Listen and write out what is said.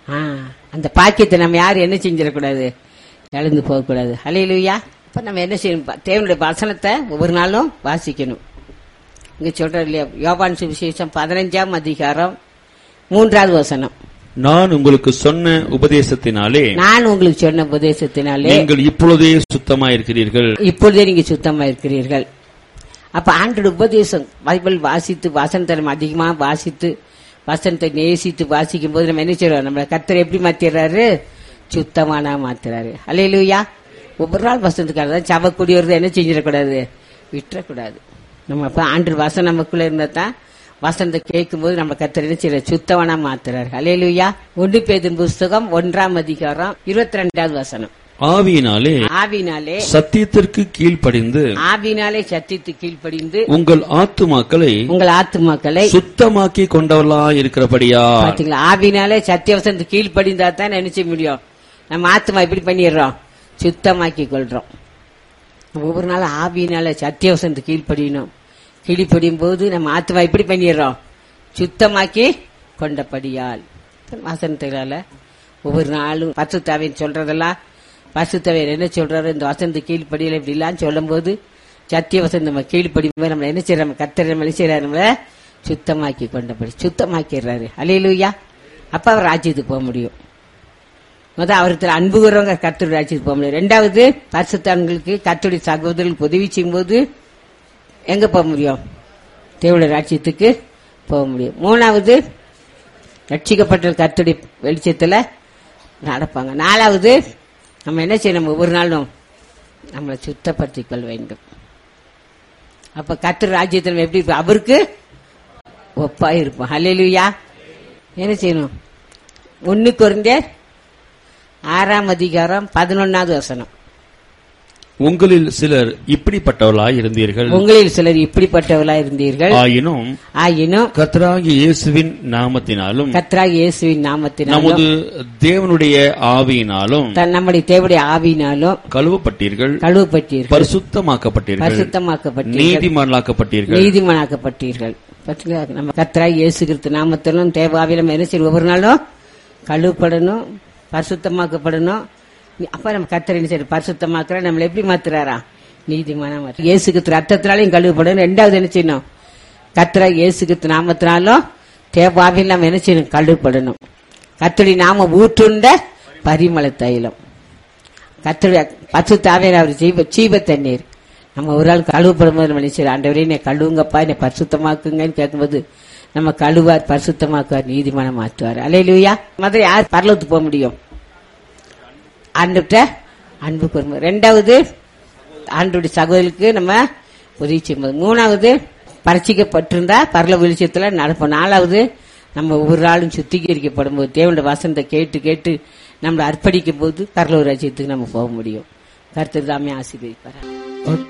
ஆ, அந்த பாக்கியத்தை நம்ம யாரும் என்ன செஞ்சிடக்கூடாது இழந்து போகக்கூடாது ஹalleluya இப்ப நம்ம என்ன செய்யணும் பா- தேவனுடைய வசனத்தை ஒவ்வொரு நாளும் வாசிக்கணும் இங்க சொல்ற இல்லையா யோபான் சுவிசேஷம் பதினஞ்சாம் அதிகாரம் மூன்றாவது வசனம் நான் உங்களுக்கு சொன்ன உபதேசத்தினாலே நான் உங்களுக்கு சொன்ன உபதேசத்தினாலே நீங்கள் இப்பொழுதே சுத்தமாயிருக்கிறீர்கள் இப்பொழுதே நீங்க சுத்தமா இருக்கிறீர்கள் அப்ப ஆண்டோட உபதேசம் பைபிள் வாசித்து வசனத்தை நம்ம அதிகமா வாசித்து வசனத்தை நேசித்து வாசிக்கும் போது நம்ம என்ன செய்யறோம் நம்மள கத்தரை எப்படி மாத்திடுறாரு சுத்தமானா மாத்துறாரு அல்லையிலூயா ஒவ்வொரு நாள் வசனத்துக்காக தான் சவக்கூடியவர் என்ன செஞ்சிடக்கூடாது விட்டுறக்கூடாது நம்ம அப்ப ஆண்டு வசனம் நமக்குள்ள இருந்தா தான் வசனத்தை கேட்கும் போது நம்ம கத்தரை என்ன செய்யற சுத்தமானா மாத்துறாரு அல்லையிலூயா ஒன்று பேதின் புஸ்தகம் ஒன்றாம் அதிகாரம் இருபத்தி ரெண்டாவது வசனம் ஆவியினாலே ஆவினாலே சத்தியத்திற்கு கீழ்ப்படிந்து ஆவினாலே சத்தித்து கீழ்ப்படிந்து உங்கள் ஆத்துமாக்களை உங்கள் ஆத்துமாக்களை சுத்தமாக்கி கொண்டவர்களாய் இருக்கிறபடியா பாத்தீங்களா ஆவினாலே சத்தியவசனத்து கீழ்ப்படிந்தா தான் நினைச்ச முடியும் நம்ம ஆத்மா எப்படி பண்ணிடுறோம் சுத்தமாக்கி கொள்றோம் ஒவ்வொரு நாள் ஆவியினால சத்தியவசனத்து கீழ்ப்படியணும் கீழ்ப்படியும் போது நம்ம ஆத்மா எப்படி பண்ணிடுறோம் சுத்தமாக்கி கொண்டபடியால் வசனத்தினால ஒவ்வொரு நாளும் பசுத்தாவின் சொல்றதெல்லாம் பசுத்தவையர் என்ன சொல்றாரு இந்த வசந்த கீழ்ப்படியில் இப்படிலாம் சொல்லும் போது சத்திய வசந்த நம்ம கீழ்ப்படியும் நம்ம என்ன செய்யறோம் நம்ம கத்தர் நம்ம என்ன செய்யறாரு நம்மள சுத்தமாக்கி கொண்டபடி சுத்தமாக்கிடுறாரு அலையிலுயா அப்ப அவர் ராஜ்யத்துக்கு போக முடியும் முதல் அவருக்கு அன்பு கூறவங்க கத்தருடைய ராஜ்யத்துக்கு போக முடியும் ரெண்டாவது பரிசுத்தான்களுக்கு கத்தருடைய சகோதரர்களுக்கு உதவி செய்யும்போது எங்க போக முடியும் தேவடைய ராஜ்யத்துக்கு போக முடியும் மூணாவது ரட்சிக்கப்பட்ட கர்த்தருடைய வெளிச்சத்துல நடப்பாங்க நாலாவது நம்ம என்ன செய்யணும் ஒவ்வொரு நாளும் நம்மளை சுத்தப்படுத்திக் கொள்ள வேண்டும் அப்ப கர்த்தர் ராஜ்யத்தில் நம்ம எப்படி இருப்போம்? அவருக்கு ஒப்பா இருப்போம் ஹalleluya என்ன செய்யணும் ஒன்னு குறைந்தர் ஆறாம் அதிகாரம் பதினொன்னாவது வசனம் உங்களில் சிலர் இப்படிப்பட்டவர்களாய் இருந்தீர்கள் உங்களில் சிலர் இப்படிப்பட்டவர்களா இருந்தீர்கள் ஆயினும் ஆயினும் கர்த்தராகிய இயேசுவின் நாமத்தினாலும் கத்ராக இயேசுவின் நாமத்தினாலும் நமது தேவனுடைய ஆவியினாலும் தன் நம்முடைய தேவடைய ஆவியினாலும் கழுவப்பட்டீர்கள் கழுவப்பட்டீர்கள் பரிசுத்தமாக்கப்பட்டீர்கள் பரிசுத்தமாக்கப்பட்டீர்கள் நீதிமான்களாக்கப்பட்டீர்கள் நீதிமானாக்கப்பட்டீர்கள் பாத்தீங்களா? நம்ம கத்ரா இயேசு கிறிஸ்து நாமத்திலும் தேவாவிலும் என்ன செய்யணும் ஒவ்வொரு நாளும் கழுவப்படணும் பரிசுத்தமாக்கப்படணும் அப்ப நம்ம கத்தர் என்ன செய்யணும் பரிசுத்தமாக்குற நம்மளை எப்படி மாத்துறாரா நீதிமானா மாத்து இயேசு கிறிஸ்து ரத்தத்தினாலையும் கழுவப்படணும் ரெண்டாவது என்ன செய்யணும் கத்ரா இயேசு கிறிஸ்து நாமத்தினாலும் தேவாவிலும் நம்ம என்ன செய்யணும் கழுவப்படணும் கத்தடி நாம ஊற்றுண்ட பரிமள தைலம் கத்தருடைய பத்து தாவையான அவர் ஜீவ ஜீவ தண்ணீர் நம்ம ஒரு ஆள் கழுவப்படும் போது நம்ம நினைச்சு ஆண்டவரே என்னை கழுவுங்கப்பா என்னை பரிசுத்தமாக்குங்கன்னு கேட்கும்போது நம்ம கழுவார் பரிசுத்தமாக்குவார் நீதிமானம் மாற்றுவார் அலையிலுயா மாதிரி யார் பரலத்துக்கு போக முடியும் ஆண்டுகிட்ட அன்பு கூறும்போது ரெண்டாவது ஆண்டுடைய சகோதரிக்கு நம்ம உதவி செய்யும்போது மூணாவது பரிச்சிக்கப்பட்டிருந்தா பரல வெளிச்சத்துல நடப்போம் நாலாவது நம்ம ஒவ்வொரு நாளும் சுத்திகரிக்கப்படும் போது தேவனுடைய வசனத்தை கேட்டு கேட்டு நம்மளை அர்ப்பணிக்கும் போது பரலூர் ராஜ்யத்துக்கு நம்ம போக முடியும் கருத்து தாமே ஆசீர்வதிப்பார்